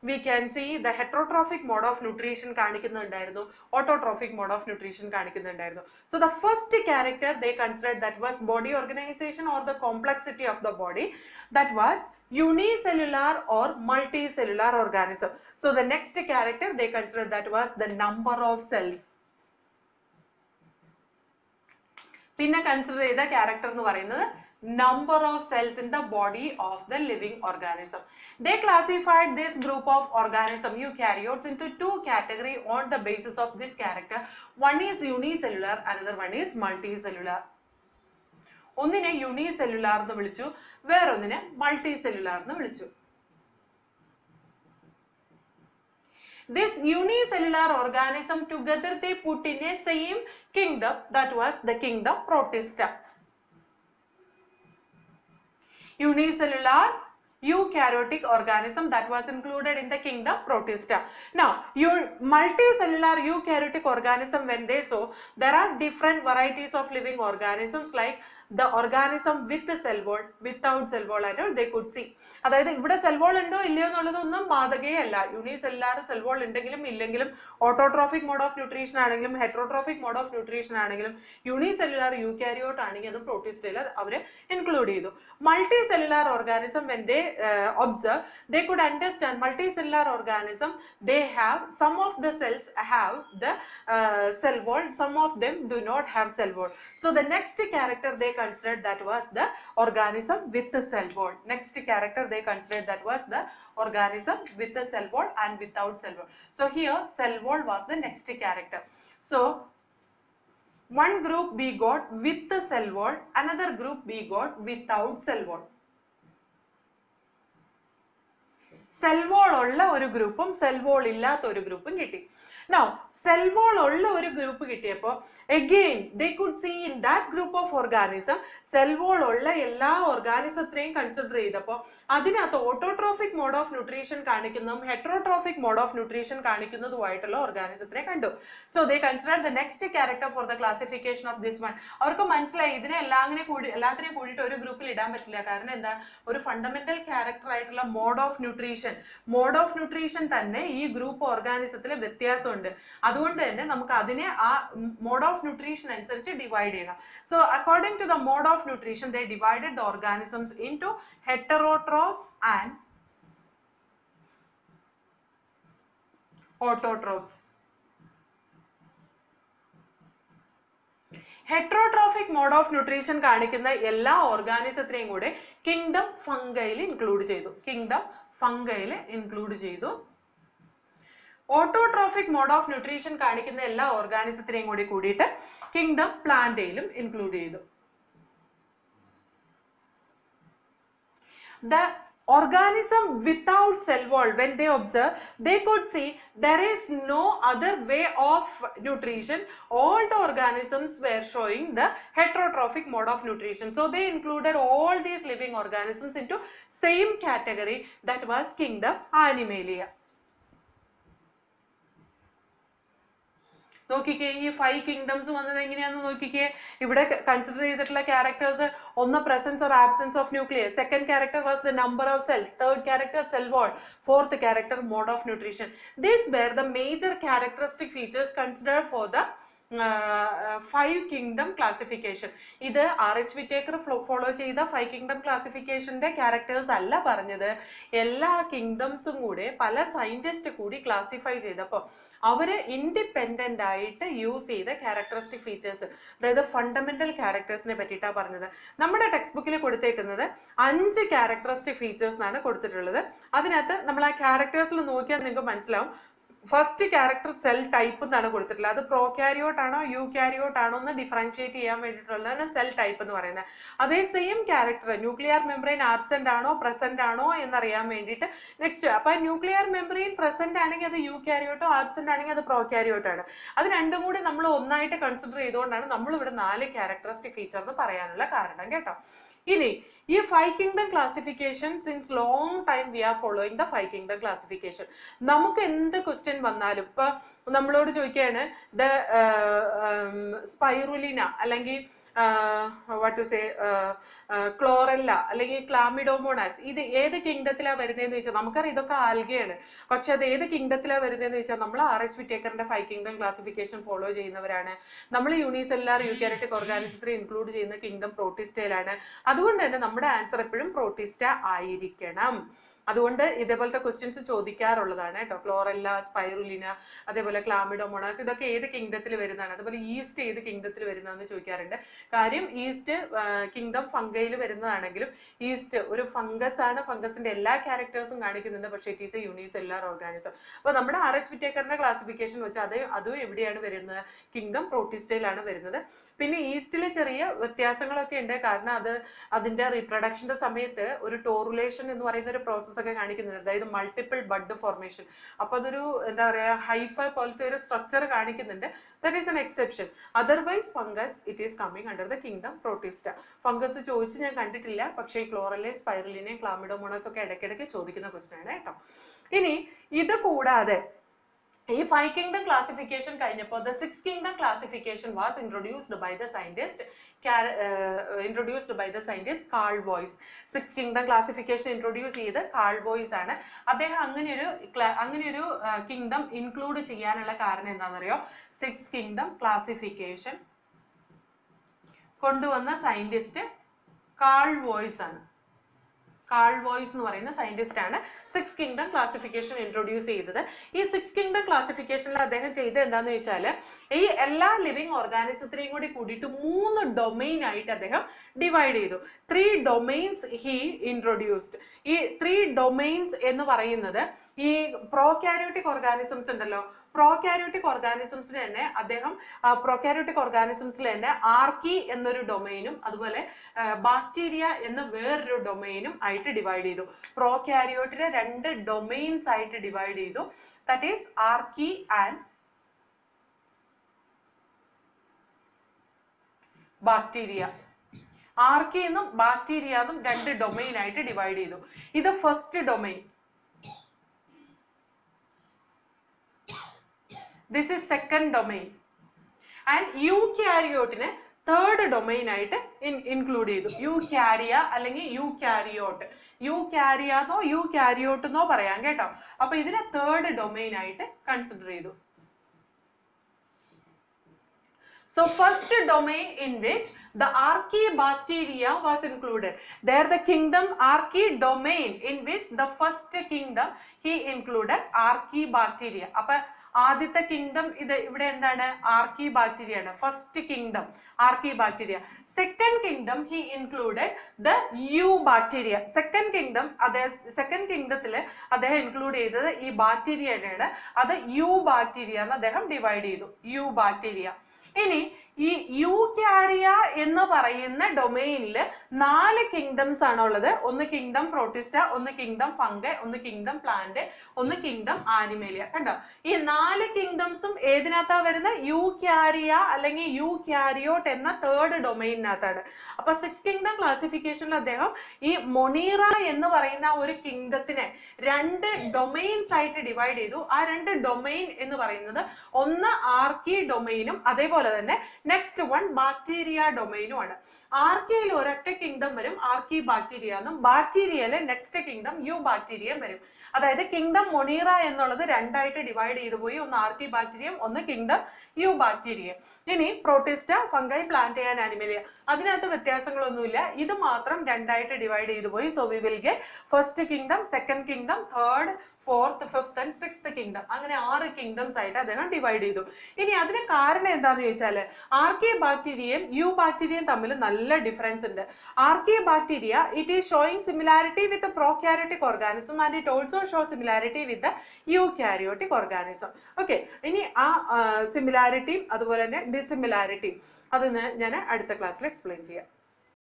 we can see the heterotrophic mode of nutrition കാണിക്കുന്നുണ്ടായിരുന്നു ഓട്ടോട്രോഫിക് മോഡ് ഓഫ് ന്യൂട്രീഷൻ കാണിക്കുന്നുണ്ടായിരുന്നു so the first character they consider that was body organisation or the complexity of the body that was unicellular or multicellular organism. So the next character they considered that was the number of cells. പിന്നെ consider ചെയ്ത character എന്ന് പറയുന്നത് number of cells in the body of the living organism. They classified this group of organism eukaryotes into two category on the basis of this character. One is unicellular, another one is multicellular. ഒന്നിനെ unicellular എന്ന് വിളിച്ചു വേറൊന്നിനെ multi cellular എന്ന് വിളിച്ചു This unicellular organism together they put in a same kingdom that was the kingdom Protista. Unicellular eukaryotic organism that was included in the kingdom Protista. Now, your multicellular eukaryotic organism when they saw there are different varieties of living organisms like the organism with the cell wall, without cell wall and all they could see. അതായത് ഇവിടെ cell wall ഉണ്ടോ ഇല്ലയോ എന്നുള്ളതൊന്നും ബാധകയല്ല unicellular cell wall ഉണ്ടെങ്കിലും ഇല്ലെങ്കിലും autotrophic mode of nutrition ആണെങ്കിലും heterotrophic mode of nutrition ആണെങ്കിലും unicellular eukaryote ആണെങ്കിൽ അത് പ്രോട്ടീസ്റ്റയിൽ അവർ ഇൻക്ലൂഡ് ചെയ്തു multicellular organism when they observe they could understand multicellular organism they have some of the cells have the cell wall some of them do not have cell wall so the next character they considered that was the organism with the cell wall next character they considered that was the organism with the cell wall and without cell wall so here cell wall was the next character so one group we got with the cell wall another group we got without cell wall cell wall ഉള്ള ഒരു ഗ്രൂപ്പും cell wall ഇല്ലാത്ത ഒരു ഗ്രൂപ്പും കിട്ടി now cell wall ഉള്ള ഒരു group കിട്ടിയപ്പോൾ again they could see in that group of organism cell wall ഉള്ള എല്ലാ ഓർഗാനിസത്തിനെയും കൺസിഡർ ചെയ്തപ്പോൾ അതിനകത്ത് ഓട്ടോട്രോഫിക് മോഡ് ഓഫ് ന്യൂട്രീഷൻ കാണിക്കുന്നതും ഹെട്രോട്രോഫിക് മോഡ് ഓഫ് ന്യൂട്രീഷൻ കാണിക്കുന്നതുമായിട്ടുള്ള ഓർഗാനിസത്തിനെ കണ്ടു so they consider the next character for the classification of this one അവർക്ക് മനസ്സിലായി ഇതിനെ എല്ലാം കൂടി എല്ലാത്തിനെയും കൂടിയിട്ട് ഒരു ഗ്രൂപ്പിൽ ഇടാൻ പറ്റില്ല കാരണം എന്താ ഒരു ഫണ്ടമെന്റൽ ക്യാരക്ടർ ആയിട്ടുള്ള mode of nutrition mode of nutrition തന്നെ ഈ ഗ്രൂപ്പ് ഓർഗാനിസത്തിൽ വ്യത്യാസമുണ്ട് അതുകൊണ്ട് തന്നെ നമുക്ക് അതിനെ ആ മോഡ് ഓഫ് ന്യൂട്രീഷൻ അനുസരിച്ച് ഡിവൈഡ് ചെയ്യണം so according to the mode of nutrition they divided the organisms into heterotrophs and autotrophs heterotrophic mode of nutrition കാണിക്കുന്ന എല്ലാ ഓർഗാനിസത്തിനെയും കൂടെ കിങ്ഡം ഫംഗയിൽ ഇൻക്ലൂഡ് ചെയ്തു കിങ്ഡം ഫംഗയിൽ ഇൻക്ലൂഡ് ചെയ്തു ഓട്ടോട്രോഫിക് മോഡ് ഓഫ് ന്യൂട്രീഷൻ കാണിക്കുന്ന എല്ലാ ഓർഗാനിസത്തിനെയും കൂടി കൂടിയിട്ട് കിങ്ഡം പ്ലാന്റയിലും ഇൻക്ലൂഡ് ചെയ്തു the organism without cell wall when they observe they could see there is no other way of nutrition all the organisms were showing the heterotrophic mode of nutrition so they included all these living organisms into same category that was kingdom animalia നോക്കിക്കേ ഈ five kingdoms വന്നത് എങ്ങനെയാണെന്ന് നോക്കിക്കേ ഇവിടെ consider ചെയ്തിട്ടുള്ള characters ഒന്ന് presence or absence of nucleus second character was the number of cells third character cell wall fourth character mode of nutrition these were the major characteristic features considered for the five kingdom classification ഇത് R H Whittaker follow ചെയ്ത five kingdom ക്ലാസിഫിക്കേഷന്റെ characters അല്ല പറഞ്ഞത് എല്ലാ കിങ്ഡംസും കൂടെ പല scientist കൂടി classify ചെയ്തപ്പോൾ അവര് ഇൻഡിപെൻഡന്റ് ആയിട്ട് യൂസ് ചെയ്ത ക്യാരക്ടറിസ്റ്റിക് ഫീച്ചേഴ്സ് അതായത് ഫണ്ടമെന്റൽ ക്യാരക്ടേഴ്സിനെ പറ്റിയിട്ടാണ് പറഞ്ഞത് നമ്മുടെ ടെക്സ്റ്റ് ബുക്കിൽ കൊടുത്തേക്കുന്നത് അഞ്ച് ക്യാരക്ടറിസ്റ്റിക് ഫീച്ചേഴ്സ് എന്നാണ് കൊടുത്തിട്ടുള്ളത് അതിനകത്ത് നമ്മൾ ആ ക്യാരക്ടേഴ്സിൽ നോക്കിയാൽ നിങ്ങൾക്ക് മനസ്സിലാവും ഫസ്റ്റ് ക്യാരക്ടർ സെൽ ടൈപ്പ് എന്നാണ് കൊടുത്തിട്ടുള്ളത് അത് പ്രോ ക്യാരിയോട്ട് ആണോ യു ക്യാരിയോട്ട് ആണോ എന്ന് ഡിഫറൻഷിയേറ്റ് ചെയ്യാൻ വേണ്ടിയിട്ടുള്ളതാണ് സെൽ ടൈപ്പ് എന്ന് പറയുന്നത് അതേ same character nuclear membrane absent ആണോ പ്രസന്റ് ആണോ എന്നറിയാൻ വേണ്ടിയിട്ട് നെക്സ്റ്റ് അപ്പൊ ന്യൂക്ലിയർ മെമ്പറൈൻ പ്രസന്റ് ആണെങ്കിൽ അത് യു ക്യാരിയോട്ടോ ആബ്സെന്റ് ആണെങ്കിൽ അത് പ്രോ ക്യാരിയോട്ടോ ആണ് അത് രണ്ടും കൂടി നമ്മൾ ഒന്നായിട്ട് കൺസിഡർ ചെയ്തുകൊണ്ടാണ് നമ്മൾ ഇവിടെ നാല് ക്യാരക്ടറിസ്റ്റിക് ഫീച്ചർ എന്ന് പറയാനുള്ള കാരണം കേട്ടോ ഇനി ഈ five kingdom classification since long time we are following the five kingdom classification നമുക്ക് എന്ത് ക്വസ്റ്റ്യൻ വന്നാലും ഇപ്പൊ നമ്മളോട് ചോദിക്കുകയാണ് ദ സ്പൈറുലിന അല്ലെങ്കിൽ വാട്ട് ടു സേ ക്ലോറല്ല അല്ലെങ്കിൽ ക്ലാമിഡോമോണാസ് ഇത് ഏത് കിങ്ഡത്തിലാണ് വരുന്നതെന്ന് ചോദിച്ചാൽ നമുക്കറിയാം ഇതൊക്കെ ആൽഗയാണ് പക്ഷെ അത് ഏത് കിങ്ഡത്തിലാണ് വരുന്നതെന്ന് ചോദിച്ചാൽ നമ്മൾ ആർ എസ് വിറ്റേക്കറിന്റെ ഫൈവ് കിങ്ഡം ക്ലാസിഫിക്കേഷൻ ഫോളോ ചെയ്യുന്നവരാണ് നമ്മൾ യൂണിസെല്ലാർ യൂക്കാരറ്റിക് ഓർഗാനിസത്തിൽ ഇൻക്ലൂഡ് ചെയ്യുന്ന കിങ്ഡം പ്രോട്ടിസ്റ്റയിലാണ് അതുകൊണ്ട് തന്നെ നമ്മുടെ ആൻസർ എപ്പോഴും പ്രോട്ടിസ്റ്റ ആയിരിക്കണം അതുകൊണ്ട് ഇതേപോലത്തെ ക്വസ്റ്റ്യൻസ് ചോദിക്കാറുള്ളതാണ് കേട്ടോ ക്ലോറല്ല സ്പൈറുലിന അതേപോലെ ക്ലാമിഡോമോണാസ് ഇതൊക്കെ ഏത് കിങ്ഡത്തിൽ വരുന്നതാണ് അതുപോലെ ഈസ്റ്റ് ഏത് കിങ്ഡത്തിൽ വരുന്നതെന്ന് ചോദിക്കാറുണ്ട് കാര്യം ഈസ്റ്റ് കിങ്ഡം ഫംഗയിൽ വരുന്നതാണെങ്കിലും ഈസ്റ്റ് ഒരു ഫംഗസ് ആണ് ഫംഗസിന്റെ എല്ലാ ക്യാരക്ടേഴ്സും കാണിക്കുന്നുണ്ട് പക്ഷേ it is a unicellular organism അപ്പോൾ നമ്മുടെ ആർ എച്ച് വിറ്റേക്കറിന്റെ ക്ലാസിഫിക്കേഷൻ വെച്ച് അത് അതും എവിടെയാണ് വരുന്നത് കിങ്ഡം പ്രോട്ടിസ്റ്റയിലാണ് വരുന്നത് പിന്നെ ഈസ്റ്റിലെ ചെറിയ വ്യത്യാസങ്ങളൊക്കെ ഉണ്ട് കാരണം അത് അതിന്റെ റീപ്രൊഡക്ഷന്റെ സമയത്ത് ഒരു ടോറുലേഷൻ എന്ന് പറയുന്ന ഒരു പ്രോസസ് ഒക്കെ കാണിക്കുന്നുണ്ട് അതായത് മൾട്ടിപ്പിൾ ബഡ് ഫോർമേഷൻ അപ്പൊ അതൊരു എന്താ പറയാ ഹൈഫൈ പോലത്തെ ഒരു സ്ട്രക്ചർ കാണിക്കുന്നുണ്ട് that is an exception otherwise fungus it is coming under the kingdom Protista fungus ചോദിച്ച് ഞാൻ കണ്ടിട്ടില്ല പക്ഷേ ഈ ക്ലോറലെ സ്പൈറലിനെ ക്ലാമിഡോമോണസ് ഒക്കെ ഇടയ്ക്കിടയ്ക്ക് ചോദിക്കുന്ന ക്വസ്റ്റൻ ആണ് കേട്ടോ ഇനി ഇത് കൂടാതെ ഈ ഫൈവ് കിങ്ഡം ക്ലാസിഫിക്കേഷൻ കഴിഞ്ഞപ്പോൾ the six kingdom classification was introduced by the scientist introduced by the scientist Carl Woese six kingdom classification introduce ചെയ്ത് കാൾ വോയ്സ് ആണ് അദ്ദേഹം അങ്ങനെയൊരു അങ്ങനെയൊരു കിങ്ഡം ഇൻക്ലൂഡ് ചെയ്യാനുള്ള കാരണം എന്താണെന്നറിയോ സിക്സ് കിങ്ഡം ക്ലാസിഫിക്കേഷൻ കൊണ്ടുവന്ന സയന്റിസ്റ്റ് കാൾ വോയ്സ് ആണ് കാൾ വോയ്സ് എന്ന് പറയുന്ന സയന്റിസ്റ്റ് ആണ് സിക്സ് കിങ്ഡം ക്ലാസിഫിക്കേഷൻ ഇൻട്രൊഡ്യൂസ് ചെയ്തത് ഈ സിക്സ് കിങ്ഡം ക്ലാസിഫിക്കേഷനിൽ അദ്ദേഹം ചെയ്തത് എന്താന്ന് വെച്ചാൽ ഈ എല്ലാ ലിവിങ് ഓർഗാനിസത്തിനെയും കൂടി കൂടിയിട്ട് മൂന്ന് ഡൊമൈൻ ആയിട്ട് അദ്ദേഹം ഡിവൈഡ് ചെയ്തു ത്രീ ഡൊമൈൻസ് ഹി ഇൻട്രൊഡ്യൂസ്ഡ് ഈ ത്രീ ഡൊമൈൻസ് എന്ന് പറയുന്നത് ഈ പ്രോകാരിയോട്ടിക് ഓർഗാനിസംസ് ഉണ്ടല്ലോ പ്രോകാരിയോട്ടിക് ഓർഗാനിസംസിന് തന്നെ അദ്ദേഹം പ്രോകാരിയോട്ടിക് ഓർഗാനിസംസിൽ തന്നെ ആർക്കി എന്നൊരു ഡൊമൈനും അതുപോലെ ബാക്ടീരിയ എന്ന വേറൊരു ഡൊമൈനും ആയിട്ട് ഡിവൈഡ് ചെയ്തു പ്രോകാരിയോട്ടിനെ രണ്ട് ഡൊമൈൻസ് ആയിട്ട് ഡിവൈഡ് ചെയ്തു that is archaea and bacteria archaea എന്നും ബാക്ടീരിയ എന്നും രണ്ട് ഡൊമൈൻ ആയിട്ട് ഡിവൈഡ് ചെയ്തു ഇത് first domain this is second domain and യു ക്യാരിയോട്ടിനെ തേർഡ് ഡൊമൈൻ ആയിട്ട് ഇൻക്ലൂഡ് ചെയ്തു യു ക്യാരിയ അല്ലെങ്കിൽ യു ക്യാരിയോട്ട് യു ക്യാരിയാന്നോ യു ക്യാരിയോട്ട് എന്നോ പറയാം കേട്ടോ അപ്പൊ ഇതിനെ തേർഡ് ഡൊമൈൻ ആയിട്ട് കൺസിഡർ ചെയ്തു So first domain in which the archaebacteria was included. There the kingdom archae domain in which the first kingdom he included archaebacteria. അപ്പൊ ആദ്യത്തെ കിങ്ഡം ഇത് ഇവിടെ എന്താണ് ആർക്കി ബാക്ടീരിയ ആണ് first kingdom archaebacteria second kingdom he included the eubacteria second kingdom അദ്ദേഹം second കിങ്ഡത്തിൽ അദ്ദേഹം include ചെയ്തത് ഈ ബാക്ടീരിയയാണ് അത് യു ബാക്ടീരിയ എന്ന് അദ്ദേഹം ഡിവൈഡ് ചെയ്തു യു ബാക്ടീരിയ ഇനി ഈ യൂക്യാരിയ എന്ന് പറയുന്ന ഡൊമൈനിൽ നാല് കിങ്ഡംസ് ആണ് ഉള്ളത് ഒന്ന് കിങ്ഡം പ്രോട്ടിസ്റ്റ ഒന്ന് കിങ്ഡം ഫംഗ ഒന്ന് കിങ്ഡം പ്ലാന്റ് ഒന്ന് കിങ്ഡം ആനിമേലിയ കണ്ടോ ഈ നാല് കിങ്ഡംസും ഏതിനകത്താ വരുന്നത് യൂക്യാരിയ അല്ലെങ്കിൽ യു ക്യാരിയോട്ട് എന്ന തേർഡ് ഡൊമൈനിനകത്താണ് അപ്പൊ സിക്സ് കിങ്ഡം ക്ലാസിഫിക്കേഷനിൽ അദ്ദേഹം ഈ മൊണീറ എന്ന് പറയുന്ന ഒരു കിങ്ഡത്തിനെ രണ്ട് ഡൊമൈൻസ് ആയിട്ട് ഡിവൈഡ് ചെയ്തു ആ രണ്ട് ഡൊമൈൻ എന്ന് പറയുന്നത് ഒന്ന് ആർക്കി ഡൊമൈനും അതേപോലെ തന്നെ നെക്സ്റ്റ് വൺ ബാക്ടീരിയ ഡൊമൈനും ആണ് ആർക്കിയിൽ ഒരൊറ്റ കിങ്ഡം വരും ആർക്കി ബാക്ടീരിയ എന്നും ബാക്ടീരിയയിലെ നെക്സ്റ്റ് കിങ്ഡം യു ബാക്ടീരിയം വരും അതായത് കിങ്ഡം മൊണീറ എന്നുള്ളത് രണ്ടായിട്ട് ഡിവൈഡ് ചെയ്തു പോയി ഒന്ന് ആർക്കി ബാക്ടീരിയം ഒന്ന് കിങ്ഡം യു ബാക്ടീരിയം ഇനി protista fungi plant and animalia അതിനകത്ത് വ്യത്യാസങ്ങളൊന്നുമില്ല ഇത് മാത്രം രണ്ടായിട്ട് ഡിവൈഡ് ചെയ്തു പോയി so we will get first kingdom second kingdom third fourth fifth and sixth kingdom അങ്ങനെ ആറ് കിങ്ഡംസ് ആയിട്ട് അദ്ദേഹം ഡിവൈഡ് ചെയ്തു ഇനി അതിന് കാരണം എന്താന്ന് ചോദിച്ചാൽ ആർക്കിയ ബാക്ടീരിയയും യു ബാക്ടീരിയയും തമ്മിൽ നല്ല ഡിഫറൻസ് ഉണ്ട് archaebacteria it is showing similarity with prokaryotic organism and it also show similarity with eukaryotic organism okay ഇനി ആ സിമിലാരിറ്റിയും അതുപോലെ തന്നെ ഡിസിമിലാരിറ്റിയും അത് ഞാൻ അടുത്ത ക്ലാസ്സിൽ എക്സ്പ്ലെയിൻ ചെയ്യാം